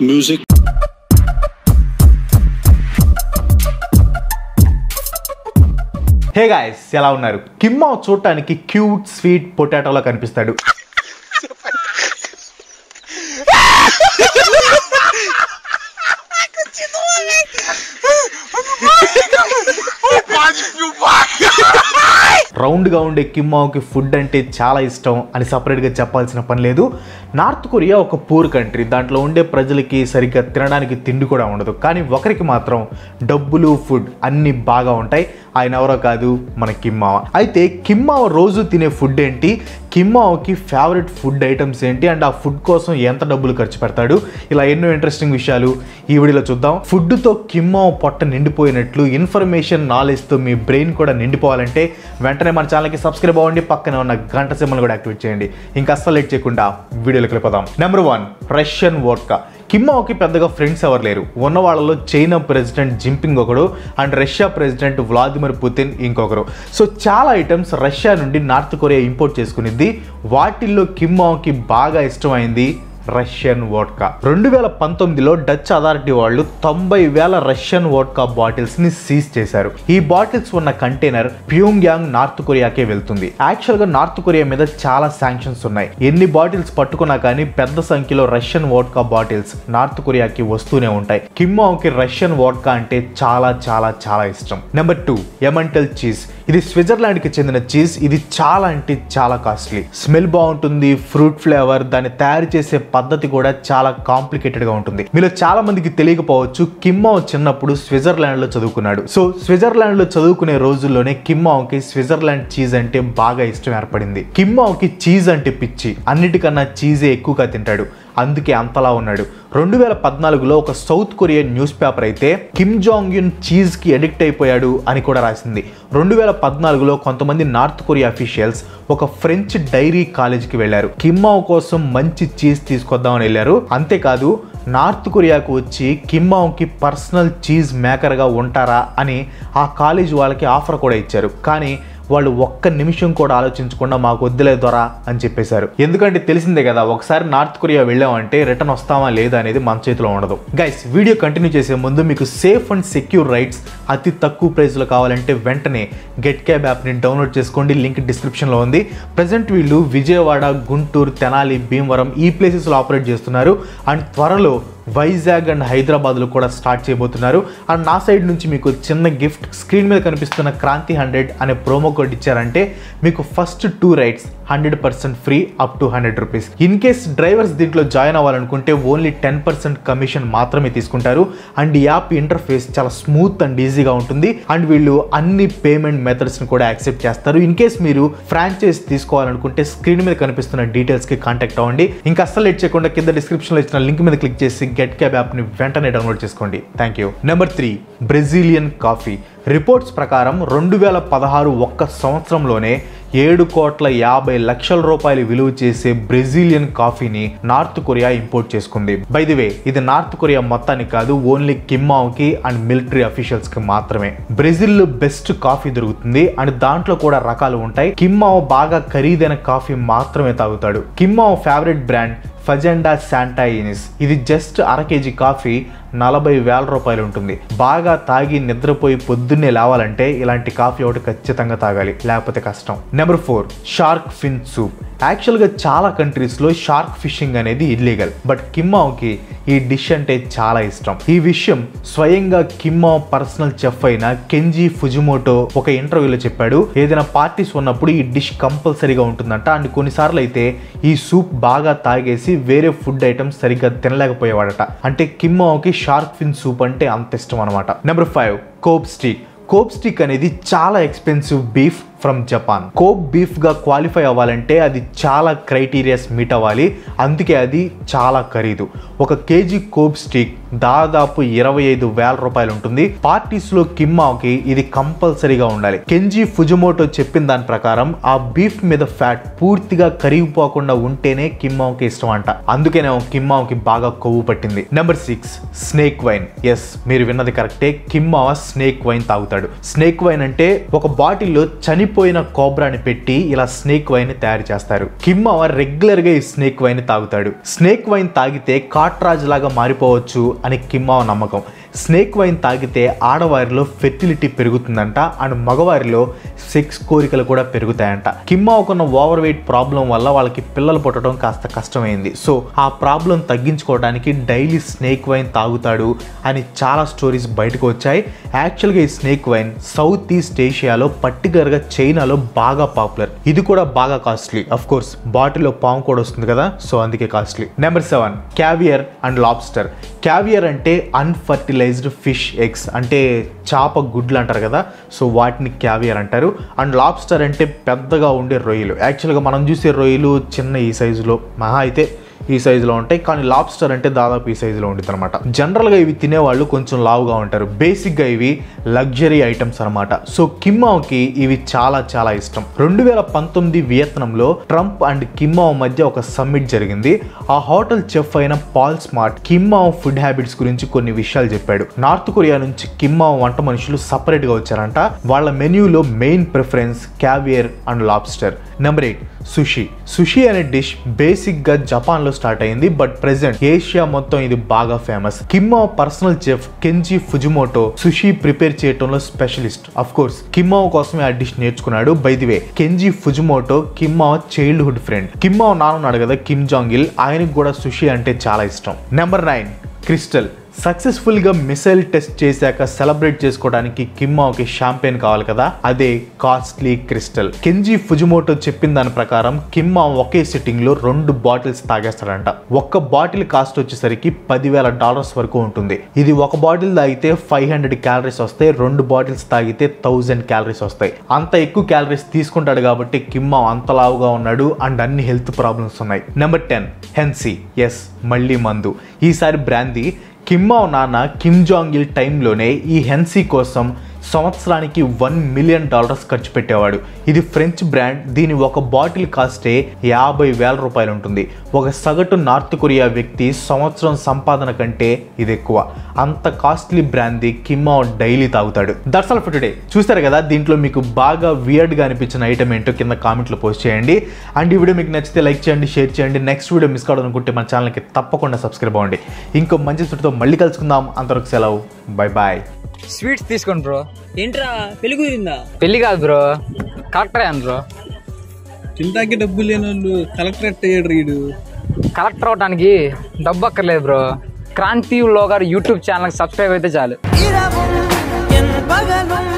music. Hey guys ఎలా ఉన్నారు కిమ్మా చూడటానికి క్యూట్ స్వీట్ పొటాటోలా కనిపిస్తాడు రౌండ్గా ఉండే కిమ్మాకి ఫుడ్ అంటే చాలా ఇష్టం అని సపరేట్గా చెప్పాల్సిన పని లేదు నార్త్ కొరియా ఒక పూర్ కంట్రీ దాంట్లో ఉండే ప్రజలకి సరిగ్గా తినడానికి తిండి కూడా ఉండదు కానీ ఒకరికి మాత్రం డబ్బులు ఫుడ్ అన్నీ బాగా ఉంటాయి ఆయన ఎవరో కాదు మన కిమ్మావ అయితే కిమ్మావ రోజు తినే ఫుడ్ ఏంటి కిమ్మావకి ఫేవరెట్ ఫుడ్ ఐటమ్స్ ఏంటి అండ్ ఆ ఫుడ్ కోసం ఎంత డబ్బులు ఖర్చు పెడతాడు ఇలా ఎన్నో ఇంట్రెస్టింగ్ విషయాలు ఈ వీడియోలో చూద్దాం ఫుడ్తో కిమ్మావ పొట్ట నిండిపోయినట్లు ఇన్ఫర్మేషన్ నాలెడ్జ్తో మీ బ్రెయిన్ కూడా నిండిపోవాలంటే వెంటనే మన ఛానల్కి సబ్స్క్రైబ్ అవ్వండి పక్కనే ఉన్న గంట సింబల్ కూడా యాక్టివేట్ చేయండి ఇంకా అస్సలు లేట్ చేయకుండా వీడియోలోకి వెళ్ళిపోదాం నెంబర్ వన్ రష్యన్ వోడ్కా కిమ్మాకి పెద్దగా ఫ్రెండ్స్ ఎవరు లేరు ఉన్న వాళ్ళలో చైనా ప్రెసిడెంట్ జింపింగ్ ఒకడు and Russia president Vladimir Putin ఇంకొకరు సో చాలా ఐటమ్స్ రష్యా నుండి నార్త్ కొరియా ఇంపోర్ట్ చేసుకునిద్ది వాటిల్లో కిమ్మాకి బాగా ఇష్టమైంది రష్యన్ వోడ్కా రెండు వేల పంతొమ్మిదిలో డచ్ అథారిటీ వాళ్ళు తొంభై వేల రష్యన్ వోడ్కా బాటిల్స్ ని సీజ్ చేశారు ఈ బాటిల్స్ ఉన్న కంటైనర్ ప్యూంగ్ యాంగ్ నార్త్ కొరియాకే వెళ్తుంది యాక్చువల్ గా నార్త్ కొరియా మీద చాలా శాంక్షన్స్ ఉన్నాయి ఎన్ని బాటిల్స్ పట్టుకున్నా కానీ పెద్ద సంఖ్యలో రష్యన్ వోడ్కా బాటిల్స్ నార్త్ కొరియాకి వస్తూనే ఉంటాయి కిమ్మాకి రష్యన్ వోడ్కా అంటే చాలా చాలా చాలా ఇష్టం నెంబర్ టూ ఎమంటల్ చీజ్ ఇది స్విట్జర్లాండ్ కి చెందిన చీజ్ ఇది చాలా అంటే చాలా కాస్ట్లీ స్మెల్ బాగుంటుంది ఫ్రూట్ ఫ్లేవర్ దాన్ని తయారు చేసే పద్ధతి కూడా చాలా కాంప్లికేటెడ్ గా ఉంటుంది మీలో చాలా మందికి తెలియకపోవచ్చు కిమ్మా చిన్నప్పుడు స్విట్జర్లాండ్ లో చదువుకున్నాడు సో స్విట్జర్లాండ్ లో చదువుకునే రోజుల్లోనే కిమ్మాకి స్విట్జర్లాండ్ చీజ్ అంటే బాగా ఇష్టం ఏర్పడింది కిమ్మాకి చీజ్ అంటే పిచ్చి అన్నిటికన్నా చీజే ఎక్కువగా తింటాడు అందుకే అంతలా ఉన్నాడు రెండు వేల పద్నాలుగులో ఒక సౌత్ కొరియన్ న్యూస్ పేపర్ అయితే కిమ్ జాంగ్ యున్ చీజ్కి అడిక్ట్ అయిపోయాడు అని కూడా రాసింది రెండు వేల పద్నాలుగులో కొంతమంది నార్త్ కొరియా అఫీషియల్స్ ఒక ఫ్రెంచ్ డైరీ కాలేజీకి వెళ్ళారు కిమ్మావ్ కోసం మంచి చీజ్ తీసుకొద్దామని వెళ్ళారు అంతేకాదు నార్త్ కొరియాకు వచ్చి కిమ్మావ్కి పర్సనల్ చీజ్ మేకర్గా ఉంటారా అని ఆ కాలేజ్ వాళ్ళకి ఆఫర్ కూడా ఇచ్చారు కానీ వాళ్ళు ఒక్క నిమిషం కూడా ఆలోచించకుండా మాకు వద్దులే దొరా అని చెప్పేశారు ఎందుకంటే తెలిసిందే కదా ఒకసారి నార్త్ కొరియా వెళ్ళామంటే రిటర్న్ వస్తామా లేదా అనేది మన చేతిలో ఉండదు గైస్ వీడియో కంటిన్యూ చేసే ముందు మీకు సేఫ్ అండ్ సెక్యూర్ రైట్స్ అతి తక్కువ ప్రైస్లో కావాలంటే వెంటనే గెట్ క్యాబ్ యాప్ని డౌన్లోడ్ చేసుకోండి లింక్ డిస్క్రిప్షన్లో ఉంది ప్రజెంట్ వీళ్ళు విజయవాడ గుంటూరు తెనాలి భీమవరం ఈ ప్లేసెస్లో ఆపరేట్ చేస్తున్నారు అండ్ త్వరలో వైజాగ్ అండ్ హైదరాబాద్లో కూడా స్టార్ట్ చేయబోతున్నారు అండ్ నా సైడ్ నుంచి మీకు చిన్న గిఫ్ట్ స్క్రీన్ మీద కనిపిస్తున్న క్రాంతి హండ్రెడ్ అనే ప్రోమో కోడ్ ఇచ్చారంటే మీకు first two rides hundred percent free up to hundred rupees in case drivers దీంట్లో జాయిన్ అవ్వాలనుకుంటే ఓన్లీ టెన్ పర్సెంట్ కమిషన్ మాత్రమే తీసుకుంటారు అండ్ ఈ యాప్ ఇంటర్ఫేస్ చాలా స్మూత్ అండ్ ఈజీగా ఉంటుంది అండ్ వీళ్ళు అన్ని పేమెంట్ మెథడ్స్ని కూడా యాక్సెప్ట్ చేస్తారు ఇన్ కేస్ మీరు ఫ్రాంచైజ్ తీసుకోవాలనుకుంటే స్క్రీన్ మీద కనిపిస్తున్న డీటెయిల్స్కి కాంటాక్ట్ అవ్వండి ఇంకా అస్సలు లేట్ చేయకుండా కింద డిస్క్రిప్షన్లో ఇచ్చిన లింక్ మీద క్లిక్ చేసి గెట్ క్యాబ్ యాప్ని వెంటనే డౌన్లోడ్ చేసుకోండి thank you number three Brazilian coffee reports ప్రకారం రెండు వేల పదహారు ఒక్క సంవత్సరంలోనే ఏడు కోట్ల యాభై లక్షల రూపాయలు విలువ చేసే బ్రెజిలియన్ కాఫీని నార్త్ కొరియా ఇంపోర్ట్ చేసుకుంది బై ది వే ఇది నార్త్ కొరియా మొత్తానికి కాదు ఓన్లీ కిమ్మావ్కి అండ్ మిలిటరీ అఫీషియల్స్ కి మాత్రమే బ్రెజిల్ బెస్ట్ కాఫీ దొరుకుతుంది అండ్ దాంట్లో కూడా రకాలు ఉంటాయి కిమ్మావ్ బాగా ఖరీదైన కాఫీ మాత్రమే తాగుతాడు కిమ్మావ్ favourite brand Fazenda Santa Ines ఇది జస్ట్ అర కేజీ కాఫీ నలభై వేల రూపాయలు ఉంటుంది బాగా తాగి నిద్రపోయి పొద్దున్నే లేవాలంటే ఇలాంటి కాఫీ ఒకటి ఖచ్చితంగా తాగాలి లేకపోతే కష్టం number four shark fin soup యాక్చువల్గా చాలా కంట్రీస్లో షార్క్ ఫిషింగ్ అనేది ఇల్లీగల్ బట్ కిమ్మావ్కి ఈ డిష్ అంటే చాలా ఇష్టం ఈ విషయం స్వయంగా కిమ్మావ్ పర్సనల్ చెఫ్ అయిన కెంజీ ఫుజిమోటో ఒక ఇంటర్వ్యూలో చెప్పాడు ఏదైనా పార్టీస్ ఉన్నప్పుడు ఈ డిష్ కంపల్సరీగా ఉంటుందంట అండ్ కొన్నిసార్లు అయితే ఈ సూప్ బాగా తాగేసి వేరే ఫుడ్ ఐటమ్స్ సరిగ్గా తినలేకపోయేవాడట అంటే కిమ్మావ్కి షార్క్ ఫిన్ సూప్ అంటే అంత ఇష్టం అనమాట number five Kobe steak Kobe steak అనేది చాలా expensive beef from Japan Kobe బీఫ్గా క్వాలిఫై అవ్వాలంటే అది చాలా క్రైటీరియాస్ మీట్ అవ్వాలి అందుకే అది చాలా ఖరీదు ఒక కేజీ కోప్ స్టిక్ దాదాపు ఇరవై ఐదు వేల రూపాయలు ఉంటుంది పార్టీస్లో కిమ్మాకి ఇది కంపల్సరీగా ఉండాలి కెంజీ ఫుజమోటో చెప్పిన దాని ప్రకారం ఆ బీఫ్ మీద ఫ్యాట్ పూర్తిగా కరిగిపోకుండా ఉంటేనే కిమ్మాకి ఇష్టం అంట అందుకేనే కిమ్మాకి బాగా కొవ్వు పట్టింది number six snake wine yes మీరు విన్నది కరెక్టే కిమ్మావ స్నేక్ వైన్ తాగుతాడు స్నేక్ వైన్ అంటే ఒక బాటిల్లో చనిపోయిన ఎండిపోయిన కోబ్రాని పెట్టి ఇలా స్నేక్ వైన్ ని తయారు చేస్తారు కిమ్ అవ రెగ్యులర్ గా ఈ స్నేక్ వైన్ ని తాగుతాడు స్నేక్ వైన్ తాగితే కాట్రాజ్ లాగా మారిపోవచ్చు అని కిమ్ అవ నమ్మకం స్నేక్ వైన్ తాగితే ఆడవారిలో ఫెర్టిలిటీ పెరుగుతుందంట అండ్ మగవారిలో సెక్స్ కోరికలు కూడా పెరుగుతాయంట కిమ్మావుకున్న ఓవర్ వెయిట్ ప్రాబ్లం వల్ల వాళ్ళకి పిల్లలు పుట్టడం కాస్త కష్టమైంది సో ఆ ప్రాబ్లం తగ్గించుకోవడానికి డైలీ స్నేక్ వైన్ తాగుతాడు అని చాలా స్టోరీస్ బయటకు వచ్చాయి యాక్చువల్గా ఈ స్నేక్ వైన్ సౌత్ ఈస్ట్ ఏషియాలో పర్టికులర్గా చైనాలో బాగా పాపులర్ ఇది కూడా బాగా కాస్ట్లీ అఫ్ కోర్స్ బాటిల్లో పాము కూడా వస్తుంది కదా సో అందుకే costly number seven caviar and lobster caviar అంటే అన్ఫర్టిలైజ్డ్ ఫిష్ ఎగ్స్ అంటే చేప గుడ్లు అంటారు కదా సో వాటిని క్యావియర్ అంటారు అండ్ లాబ్స్టర్ అంటే పెద్దగా ఉండే రొయ్యలు యాక్చువల్గా మనం చూసే రొయ్యలు చిన్న ఈ సైజులో మహా అయితే ఈ సైజులో ఉంటాయి కానీ లాబ్స్టర్ అంటే దాదాపు ఈ సైజులో ఉంటుంది అనమాట జనరల్గా ఇవి తినేవాళ్ళు కొంచెం లావుగా ఉంటారు బేసిక్గా ఇవి లగ్జరీ ఐటమ్స్ అనమాట సో కిమ్మావ్కి ఇవి చాలా చాలా ఇష్టం రెండు వేల పంతొమ్మిది వియత్నంలో ట్రంప్ అండ్ కిమ్మావ్ మధ్య ఒక సమ్మిట్ జరిగింది ఆ హోటల్ చెఫ్ అయిన పాల్ స్మార్ట్ కిమ్మావ్ ఫుడ్ హ్యాబిట్స్ గురించి కొన్ని విషయాలు చెప్పాడు నార్త్ కొరియా నుంచి కిమ్మావ్ వంట మనుషులు సపరేట్ గా వచ్చారంట వాళ్ళ మెన్యూలో main preference caviar and lobster number eight sushi sushi అనే డిష్ బేసిక్ గా జపాన్ లో స్టార్ట్ అయింది బట్ ప్రెసెంట్ ఏషియా మొత్తం ఇది బాగా ఫేమస్ కిమ్మా personal chef Kenji Fujimoto sushi prepare చేయడంలో స్పెషలిస్ట్ అఫ్ కోర్స్ కిమ్మావ్ కోసమే ఆ డిష్ నేర్చుకున్నాడు by the way Kenji Fujimoto కిమ్మావ్ చైల్డ్హుడ్ ఫ్రెండ్ కిమ్మావ్ నానున్నాడు కదా కిమ్ జాంగ్ ఇల్ ఆయనకు కూడా సుషి అంటే చాలా ఇష్టం నెంబర్ నైన్ క్రిస్టల్ సక్సెస్ఫుల్గా మిసైల్ టెస్ట్ చేశాక సెలబ్రేట్ చేసుకోవడానికి కిమ్మాకి షాంపెయిన్ కావాలి కదా అదే కాస్ట్లీ క్రిస్టల్ కెంజీ ఫుజిమోటో చెప్పిన దాని ప్రకారం కిమ్మా ఒకే సిట్టింగ్ లో రెండు బాటిల్స్ తాగేస్తాడంట ఒక్క బాటిల్ కాస్ట్ వచ్చేసరికి పదివేల డాలర్స్ వరకు ఉంటుంది ఇది ఒక బాటిల్ తాగితే ఫైవ్ హండ్రెడ్ క్యాలరీస్ వస్తాయి రెండు బాటిల్స్ తాగితే థౌజండ్ క్యాలరీస్ వస్తాయి అంత ఎక్కువ క్యాలరీస్ తీసుకుంటాడు కాబట్టి కిమ్మా అంత లావుగా ఉన్నాడు అండ్ అన్ని హెల్త్ ప్రాబ్లమ్స్ ఉన్నాయి నెంబర్ టెన్ హెన్సీ ఎస్ మళ్ళీ మందు ఈసారి బ్రాందీ కిమ్మావ్ నాన్న కిమ్ జాంగ్ ఇల్ టైంలోనే ఈ హెన్సీ కోసం సంవత్సరానికి వన్ మిలియన్ డాలర్స్ ఖర్చు పెట్టేవాడు ఇది ఫ్రెంచ్ బ్రాండ్ దీని ఒక బాటిల్ కాస్టే యాభై వేల రూపాయలు ఉంటుంది ఒక సగటు నార్త్ కొరియా వ్యక్తి సంవత్సరం సంపాదన కంటే ఇది ఎక్కువ అంత కాస్ట్లీ బ్రాండ్ది కిమ్మావ్ డైలీ తాగుతాడు దట్స్ ఆల్ ఫర్ టుడే చూస్తారు కదా దీంట్లో మీకు బాగా వియర్డ్గా అనిపించిన ఐటమ్ ఏంటో కింద కామెంట్లో పోస్ట్ చేయండి అండ్ ఈ వీడియో మీకు నచ్చితే లైక్ చేయండి షేర్ చేయండి నెక్స్ట్ వీడియో మిస్ కావాలనుకుంటే మన ఛానల్కి తప్పకుండా సబ్స్క్రైబ్ అవ్వండి ఇంకో మంచి చుట్టుతో మళ్ళీ కలుసుకుందాం అంతవరకు సెలవు బై బాయ్ స్వీట్స్ తీసుకోండి బ్రో ఏంట్రా పెళ్లి కుదిరిందా పెళ్లి కాదు బ్రో కలెక్టర్ అయ్యాను బ్రో తింటాకి డబ్బులు లేని వాళ్ళు కలెక్టరేట్ అయ్యాడు రీడు కలెక్టర్ అవడానికి డబ్బు అక్కర్లేదు బ్రో క్రాంతి లో గారు యూట్యూబ్ ఛానల్ సబ్స్క్రైబ్ అయితే చాలు இரவும் என் பகலும்